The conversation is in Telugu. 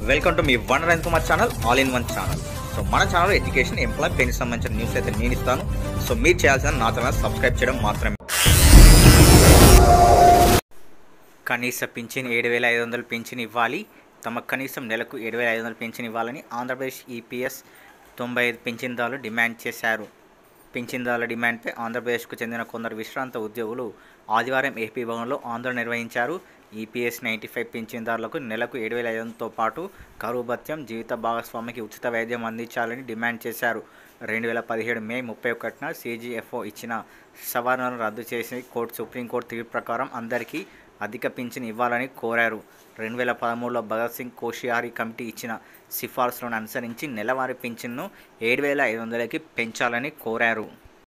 వెల్కమ్ టు మీ వన్ రైన్ Kumar channel all in one channel so మన ఛానల్ ఎడ్యుకేషన్ ఎంప్లాయ్ పెన్కి సంబంధించిన న్యూస్ అయితే నేను ఇస్తాను సో మీరు చేయాల్సిన నా ఛానల్ సబ్స్క్రైబ్ చేయడం మాత్రమే కనీస పింఛన్ ఏడు వేల ఐదు వందలు పింఛన్ ఇవ్వాలి తమ కనీసం నెలకు ఏడు వేల ఐదు వందలు పింఛన్ ఇవ్వాలని ఆంధ్రప్రదేశ్ ఈపీఎస్ తొంభై ఐదు పింఛన్దారులు డిమాండ్ చేశారు పింఛన్దారుల డిమాండ్పై ఆంధ్రప్రదేశ్కు చెందిన కొందరు విశ్రాంత ఉద్యోగులు ఆదివారం ఏపీ భవన్లో ఆందోళన నిర్వహించారు ఈపీఎస్ నైంటీ ఫైవ్ పింఛన్దారులకు నెలకు ఏడు వేల ఐదు వందలతో పాటు కరువు భత్యం జీవిత భాగస్వామికి ఉచిత వైద్యం అందించాలని డిమాండ్ చేశారు రెండు వేల పదిహేడు మే ముప్పై ఒకటిన సీజీఎఫ్ఓ ఇచ్చిన సవరణలను రద్దు చేసి కోర్టు సుప్రీంకోర్టు తీర్పు ప్రకారం అందరికీ అధిక పింఛన్ ఇవ్వాలని కోరారు రెండు వేల పదమూడులో భగత్ సింగ్ కోషియారి కమిటీ ఇచ్చిన సిఫార్సులను అనుసరించి నెలవారీ పింఛన్ను ఏడు వేల ఐదు వందలకి పెంచాలని కోరారు